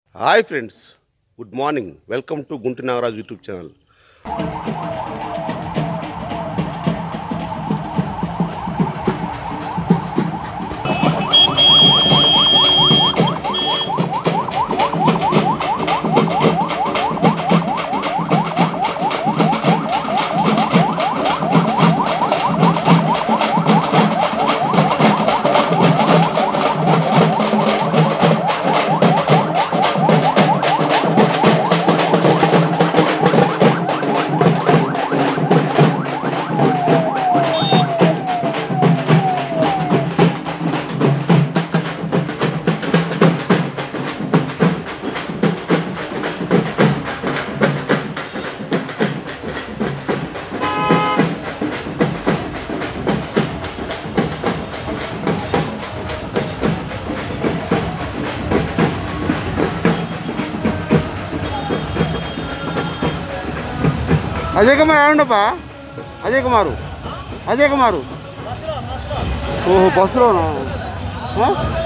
Hi friends good morning welcome to Gunti Nagaraju YouTube channel Ajay Kumar ఏమండప్పా అజయ్ కుమారు అజయ్ కుమారు ఓహో బస్సులోనా ఆ?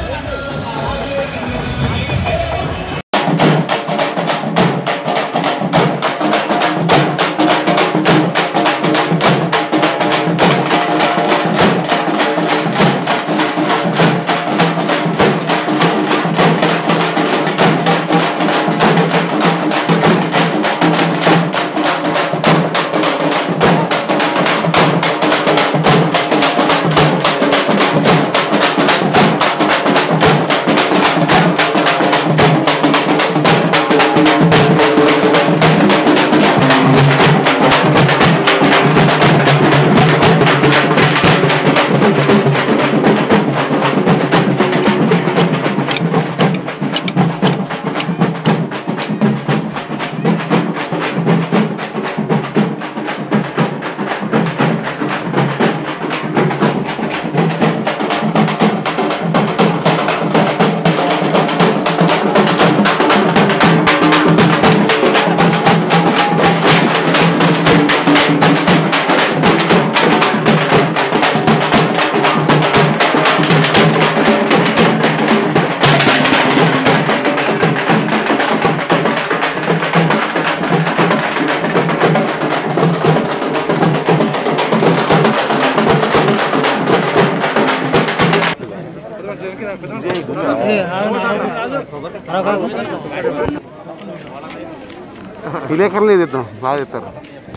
విలేకరులు ఇది ఇద్దాం బాగా చెప్తారు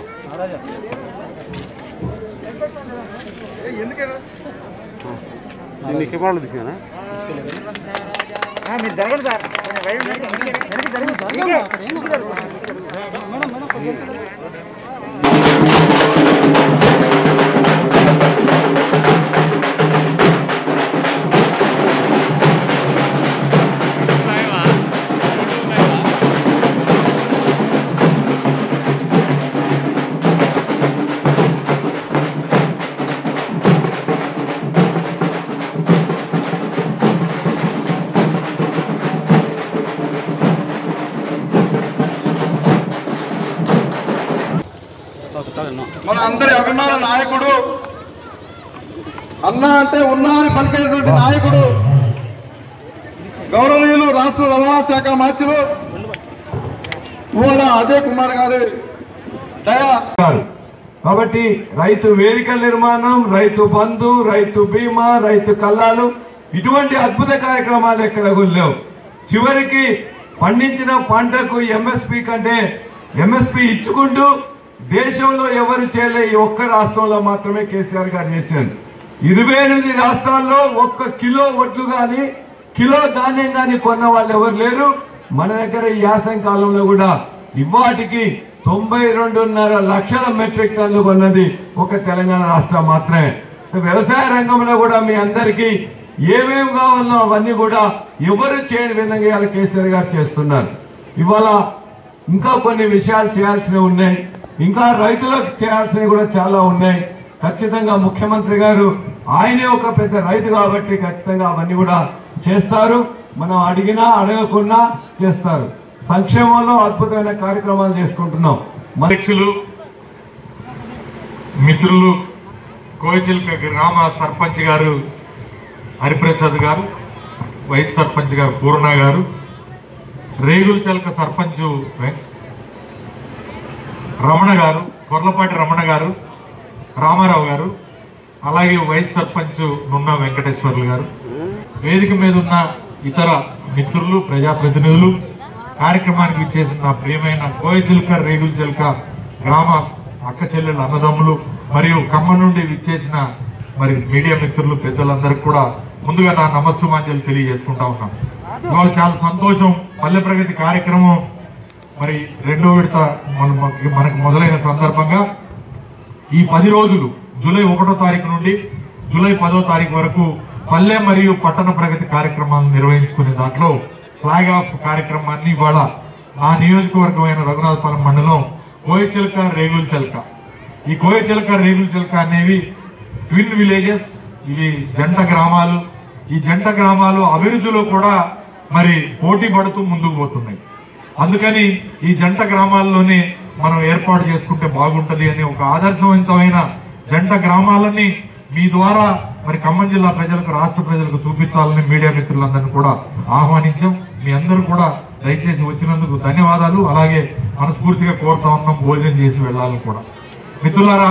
దీన్ని కెమెరాలు తీసానా మన అందరి అభిమాన నాయకుడు అన్న అంటే ఉన్నా అని పలికేటువంటి నాయకుడు గౌరవనీయులు రాష్ట్ర రవాణా శాఖ మంత్రులు పూల అజయ్ కుమార్ గారి దయా గారు కాబట్టి రైతు వేదికల నిర్మాణం రైతు బంధు రైతు బీమా రైతు కల్లాలు ఇటువంటి అద్భుత కార్యక్రమాలు ఎక్కడ కూడా లేవు చివరికి పండించిన పంటకు ఎంఎస్పి కంటే ఎంఎస్పి ఇచ్చుకుంటూ దేశంలో ఎవరు చేయలే ఈ ఒక్క రాష్ట్రంలో మాత్రమే కేసీఆర్ గారు చేశారు ఇరవై ఎనిమిది రాష్ట్రాల్లో ఒక్క కిలో ఒట్లు కానీ కిలో ధాన్యం కానీ కొన్న వాళ్ళు ఎవరు లేరు మన దగ్గర ఈ యాసం కాలంలో కూడా ఇవాటికి తొంభై రెండున్నర లక్షల మెట్రిక్ టన్నులు కొన్నది ఒక తెలంగాణ రాష్ట్రం మాత్రమే వ్యవసాయ రంగంలో కూడా మీ అందరికీ ఏమేమి కావాలో అవన్నీ కూడా ఎవరు చేయని విధంగా ఇవాళ కేసీఆర్ గారు చేస్తున్నారు ఇవాళ ఇంకా కొన్ని విషయాలు చేయాల్సినవి ఉన్నాయి ఇంకా రైతులకు చేయాల్సినవి కూడా చాలా ఉన్నాయి ఖచ్చితంగా ముఖ్యమంత్రి గారు ఆయనే ఒక పెద్ద రైతు కాబట్టి ఖచ్చితంగా అవన్నీ కూడా చేస్తారు మనం అడిగినా అడగకున్నా చేస్తారు సంక్షేమంలో అద్భుతమైన కార్యక్రమాలు చేసుకుంటున్నాం మన అధ్యక్షులు మిత్రులు కోయిచిల్క గ్రామ సర్పంచ్ గారు హరిప్రసాద్ గారు వైస్ సర్పంచ్ గారు పూర్ణ గారు రేగుల చలక సర్పంచ్ వెం- రమణ గారు కొర్లపాటి రమణ గారు రామారావు గారు అలాగే వైస్ సర్పంచ్ నున్న వెంకటేశ్వర్లు గారు వేదిక మీద ఉన్న ఇతర మిత్రులు ప్రజాప్రతినిధులు కార్యక్రమానికి ఇచ్చేసిన నా ప్రియమైన కోయ చిలుక రేగుల చిలుక గ్రామ అక్క చెల్లెలు అన్నదమ్ములు మరియు ఖమ్మం నుండి విచ్చేసిన మరి మీడియా మిత్రులు పెద్దలందరికీ కూడా ముందుగా నా నమస్సుమాంజలు తెలియజేసుకుంటా ఉన్నాం ఇవాళ చాలా సంతోషం పల్లె ప్రగతి కార్యక్రమం మరి రెండో విడత మన- మనకి- మనకు మొదలైన సందర్భంగా ఈ పది రోజులు జూలై ఒకటో తారీఖు నుండి జూలై పదో తారీఖు వరకు పల్లె మరియు పట్టణ ప్రగతి కార్యక్రమాలను నిర్వహించుకునే దాంట్లో ఫ్లాగ్ ఆఫ్ కార్యక్రమాన్ని ఇవాళ నా నియోజకవర్గమైన రఘునాథపాలెం మండలం కోయచిలక రేగుల చిలక ఈ కోయచిలక రేగుల చిలక అనేవి ట్విన్ విలేజెస్ ఇవి జంట గ్రామాలు ఈ జంట గ్రామాలు అభివృద్ధిలో కూడా మరి పోటీ పడుతూ ముందుకు పోతున్నాయి అందుకని ఈ జంట గ్రామాల్లోనే మనం ఏర్పాటు చేసుకుంటే బాగుంటది అనే ఒక ఆదర్శవంతమైన జంట గ్రామాలని మీ ద్వారా మరి ఖమ్మం జిల్లా ప్రజలకు రాష్ట్ర ప్రజలకు చూపించాలని మీడియా మిత్రులందరినీ కూడా ఆహ్వానించాం మీ అందరూ కూడా దయచేసి వచ్చినందుకు ధన్యవాదాలు అలాగే మనస్ఫూర్తిగా కోరుతా ఉన్నాం భోజనం చేసి వెళ్ళాలని కూడా మిత్రులారా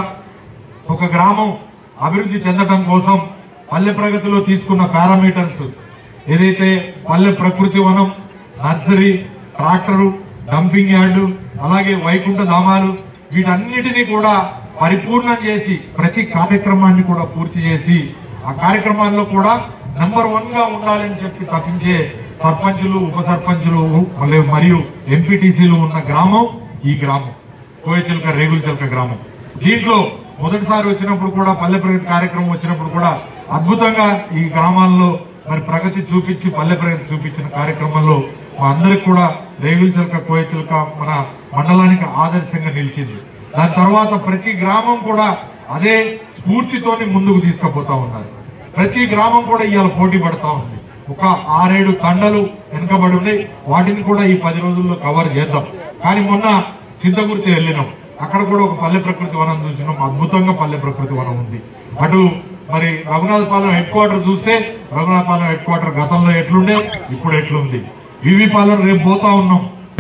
ఒక గ్రామం అభివృద్ధి చెందడం కోసం పల్లె ప్రగతిలో తీసుకున్న పారామీటర్స్ ఏదైతే పల్లె ప్రకృతి వనం నర్సరీ ట్రాక్టరు డంపింగ్ యార్డు అలాగే వైకుంఠ ధామాలు వీటన్నిటినీ కూడా పరిపూర్ణం చేసి ప్రతి కార్యక్రమాన్ని కూడా పూర్తి చేసి ఆ కార్యక్రమాల్లో కూడా నెంబర్ వన్ గా ఉండాలని చెప్పి తప్పించే సర్పంచులు ఉప సర్పంచులు మళ్ళీ మరియు ఎంపీటీసీలు ఉన్న గ్రామం ఈ గ్రామం కోయచిలక రేగుల చిలక గ్రామం దీంట్లో మొదటిసారి వచ్చినప్పుడు కూడా పల్లె ప్రగతి కార్యక్రమం వచ్చినప్పుడు కూడా అద్భుతంగా ఈ గ్రామాల్లో మరి ప్రగతి చూపించి పల్లె ప్రగతి చూపించిన కార్యక్రమంలో మా అందరికి కూడా రేగుల చిలక కోయచిలక మన మండలానికి ఆదర్శంగా నిలిచింది దాని తర్వాత ప్రతి గ్రామం కూడా అదే స్ఫూర్తితోని ముందుకు తీసుకుపోతా ఉన్నారు ప్రతి గ్రామం కూడా ఇవాళ పోటీ పడతా ఉంది ఒక ఆరేడు తండలు వెనుకబడి ఉన్నాయి వాటిని కూడా ఈ పది రోజుల్లో కవర్ చేద్దాం కానీ మొన్న చింతగుర్తి వెళ్ళినాం అక్కడ కూడా ఒక పల్లె ప్రకృతి వనం చూసినాం అద్భుతంగా పల్లె ప్రకృతి వనం ఉంది అటు మరి రఘునాథపాలెం హెడ్ క్వార్టర్ చూస్తే రఘునాథపాలెం హెడ్ క్వార్టర్ గతంలో ఎట్లుండే ఇప్పుడు ఎట్లుంది వివి పాలెం రేపు పోతా ఉన్నాం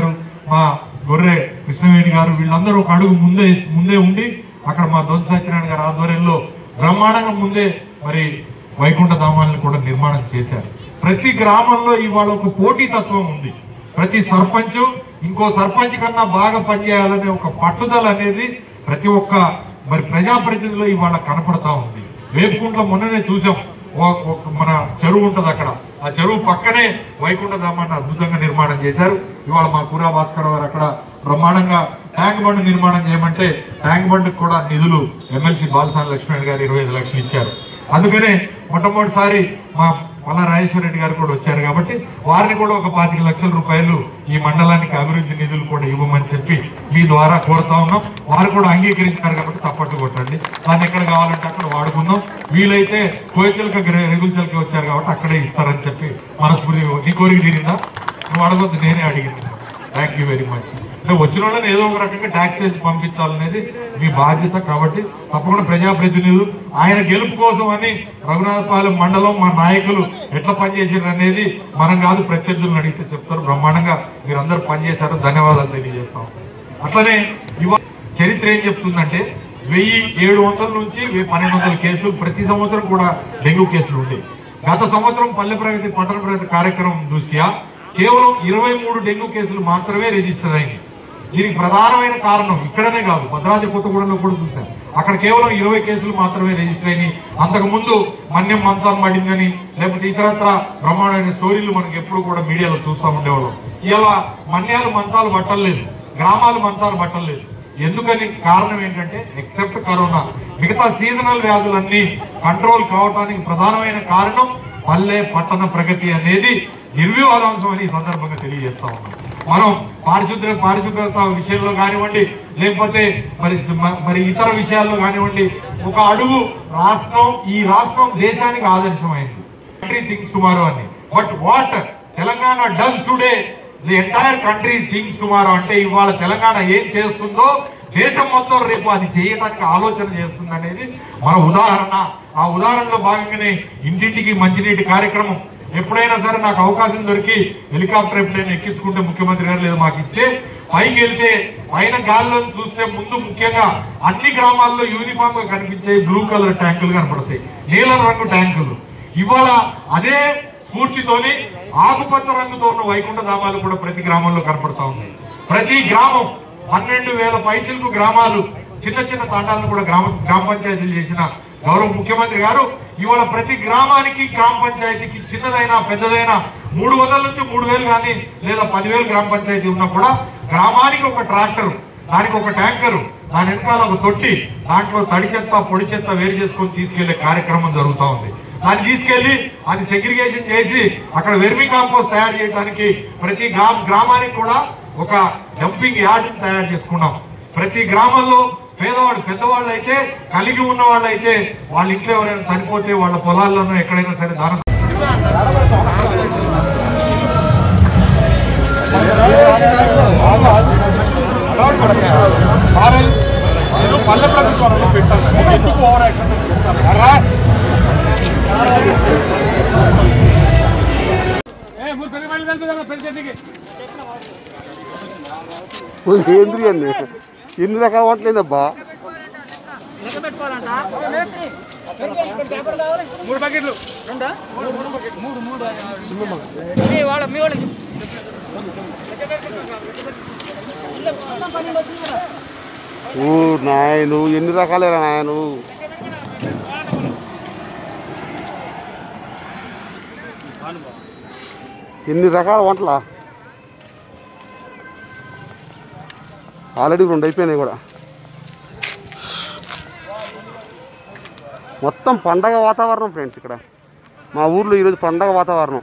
మా గొర్రె కృష్ణవేణి గారు వీళ్ళందరూ ఒక అడుగు ముందే ముందే ఉండి అక్కడ మా దొంత సత్యనారాయణ గారి ఆధ్వర్యంలో బ్రహ్మాండంగా ముందే మరి వైకుంఠ ధామాలను కూడా నిర్మాణం చేశారు ప్రతి గ్రామంలో ఇవాళ ఒక పోటీ తత్వం ఉంది ప్రతి సర్పంచ్ ఇంకో సర్పంచ్ కన్నా బాగా పనిచేయాలనే ఒక పట్టుదల అనేది ప్రతి ఒక్క మరి ప్రజాప్రతినిధిలో ఇవాళ కనపడతా ఉంది వేపుకుంట్ల మొన్ననే చూసాం ఓ- ఒక మన చెరువు ఉంటది అక్కడ ఆ చెరువు పక్కనే వైకుంఠ ధామాన్ని అద్భుతంగా నిర్మాణం చేశారు ఇవాళ మా కూరా భాస్కర్ గారు అక్కడ బ్రహ్మాండంగా ట్యాంక్ బండ్ నిర్మాణం చేయమంటే ట్యాంక్ బండ్కి కూడా నిధులు ఎమ్మెల్సీ బాలసాని లక్ష్మణ్ గారు ఇరవై ఐదు లక్షలు ఇచ్చారు అందుకనే మొట్టమొదటిసారి మా పల్లా రాజేశ్వర రెడ్డి గారు కూడా వచ్చారు కాబట్టి వారిని కూడా ఒక పాతిక లక్షల రూపాయలు ఈ మండలానికి అభివృద్ధి నిధులు కూడా ఇవ్వమని చెప్పి మీ ద్వారా కోరుతా ఉన్నాం వారు కూడా అంగీకరించారు కాబట్టి తప్పట్టు కొట్టండి దాన్ని ఎక్కడ కావాలంటే అక్కడ వాడుకుందాం వీలైతే కోయిచలక రెగుల చిలక వచ్చారు కాబట్టి అక్కడే ఇస్తారని చెప్పి మనస్ఫూర్తి నీ కోరిక తీరిందా నువ్వు అడగొద్దు నేనే అడిగింది థ్యాంక్ యూ వెరీ మచ్ అంటే వచ్చిన వాళ్ళని ఏదో ఒక రకంగా ట్యాక్స్ చేసి పంపించాలనేది మీ బాధ్యత కాబట్టి తప్పకుండా ప్రజాప్రతినిధులు ఆయన గెలుపు కోసం అని రఘునాథపాలెం మండలం మా నాయకులు ఎట్లా పనిచేసారు అనేది మనం కాదు ప్రత్యర్థులను అడిగితే చెప్తారు బ్రహ్మాండంగా మీరందరూ పనిచేశారు ధన్యవాదాలు తెలియజేస్తాం అట్లనే ఇవాళ చరిత్ర ఏం చెప్తుందంటే వెయ్యి ఏడు వందల నుంచి వెయ్యి పన్నెండు వందల కేసులు ప్రతి సంవత్సరం కూడా డెంగ్యూ కేసులు ఉండేవి గత సంవత్సరం పల్లె ప్రగతి పట్టణ ప్రగతి కార్యక్రమం దృష్ట్యా కేవలం ఇరవై మూడు డెంగ్యూ కేసులు మాత్రమే రిజిస్టర్ అయింది దీనికి ప్రధానమైన కారణం ఇక్కడనే కాదు భద్రాద్రి కొత్తగూడెంలో కూడా చూశాను అక్కడ కేవలం ఇరవై కేసులు మాత్రమే రిజిస్టర్ అయినాయి అంతకు ముందు మన్యం మంచాలు పడిందని లేకపోతే ఇతరత్ర బ్రహ్మాండమైన స్టోరీలు మనకి ఎప్పుడు కూడా మీడియాలో చూస్తూ ఉండేవాళ్ళం ఇలా మన్యాలు మంచాలు పట్టలేదు గ్రామాలు మంచాలు పట్టలేదు ఎందుకని కారణం ఏంటంటే ఎక్సెప్ట్ కరోనా మిగతా సీజనల్ వ్యాధులన్నీ కంట్రోల్ కావడానికి ప్రధానమైన కారణం పల్లె పట్టణ ప్రగతి అనేది నిర్వివాదాంశం అని ఈ సందర్భంగా తెలియజేస్తా ఉన్నాం మనం పారిశుద్ధ్య పారిశుభ్రత విషయంలో కానివ్వండి లేకపోతే మరి మ- మరి ఇతర విషయాల్లో కానివ్వండి ఒక అడుగు రాష్ట్రం ఈ రాష్ట్రం దేశానికి ఆదర్శమైంది కంట్రీ థింగ్స్ టుమారో అని but what Telangana does today the entire country thinks tomorrow అంటే ఇవాళ తెలంగాణ ఏం చేస్తుందో దేశం మొత్తం రేపు అది చేయడానికి ఆలోచన చేస్తుంది అనేది మన ఉదాహరణ ఆ ఉదాహరణలో భాగంగానే ఇంటింటికి మంచినీటి కార్యక్రమం ఎప్పుడైనా సరే నాకు అవకాశం దొరికి హెలికాప్టర్ ఎప్పుడైనా ఎక్కించుకుంటే ముఖ్యమంత్రి గారు లేదా మాకు ఇస్తే పైకి వెళ్తే పైన గాల్లో చూస్తే ముందు ముఖ్యంగా అన్ని గ్రామాల్లో యూనిఫామ్ గా కనిపించే బ్లూ కలర్ ట్యాంకులు కనపడతాయి నీలం రంగు ట్యాంకులు ఇవాళ అదే స్ఫూర్తితోని ఆకుపచ్చ రంగుతో ఉన్న వైకుంఠ ధామాలు కూడా ప్రతి గ్రామంలో కనపడతా ఉన్నాయి ప్రతి గ్రామం పన్నెండు వేల పైచిలకు గ్రామాలు చిన్న చిన్న తాండాలను కూడా గ్రామ గ్రామ పంచాయతీలు చేసిన గౌరవ ముఖ్యమంత్రి గారు ఇవాళ ప్రతి గ్రామానికి గ్రామ పంచాయతీకి చిన్నదైనా పెద్దదైనా మూడు వందల నుంచి మూడు వేలు కానీ లేదా పదివేలు గ్రామ పంచాయతీ ఉన్నా కూడా గ్రామానికి ఒక ట్రాక్టర్ దానికి ఒక ట్యాంకరు దాని వెనకాల ఒక తొట్టి దాంట్లో తడి చెత్త పొడి చెత్త వేరు చేసుకొని తీసుకెళ్లే కార్యక్రమం జరుగుతూ ఉంది దాన్ని తీసుకెళ్లి అది సెగ్రిగేషన్ చేసి అక్కడ వెర్మి కాంపోస్ట్ తయారు చేయడానికి ప్రతి గ్రా- గ్రామానికి కూడా ఒక డంపింగ్ యార్డ్ తయారు చేసుకున్నాం ప్రతి గ్రామంలో పేదవాళ్ళు పెద్దవాళ్ళు అయితే కలిగి ఉన్న వాళ్ళు అయితే వాళ్ళ ఇంట్లో ఎవరైనా చనిపోతే వాళ్ళ పొలాల్లోనూ ఎక్కడైనా సరే దాన పల్లె ప్రభుత్వంలో పెట్టాను ఎందుకు ఓవర్ యాక్షన్ ఏంద్రి అండి ఎన్ని రకాల వంటలేదబ్బా మూడు ప్యాకెట్లు రెండా మూడు మూడు మీ వాళ్ళ మీ వాళ్ళకి ఓ నాయను ఎన్ని రకాలేరా నాయను ఎన్ని రకాల వంటలా ఆల్రెడీ రెండు అయిపోయినాయి కూడా మొత్తం పండగ వాతావరణం ఫ్రెండ్స్ ఇక్కడ మా ఊర్లో ఈరోజు పండగ వాతావరణం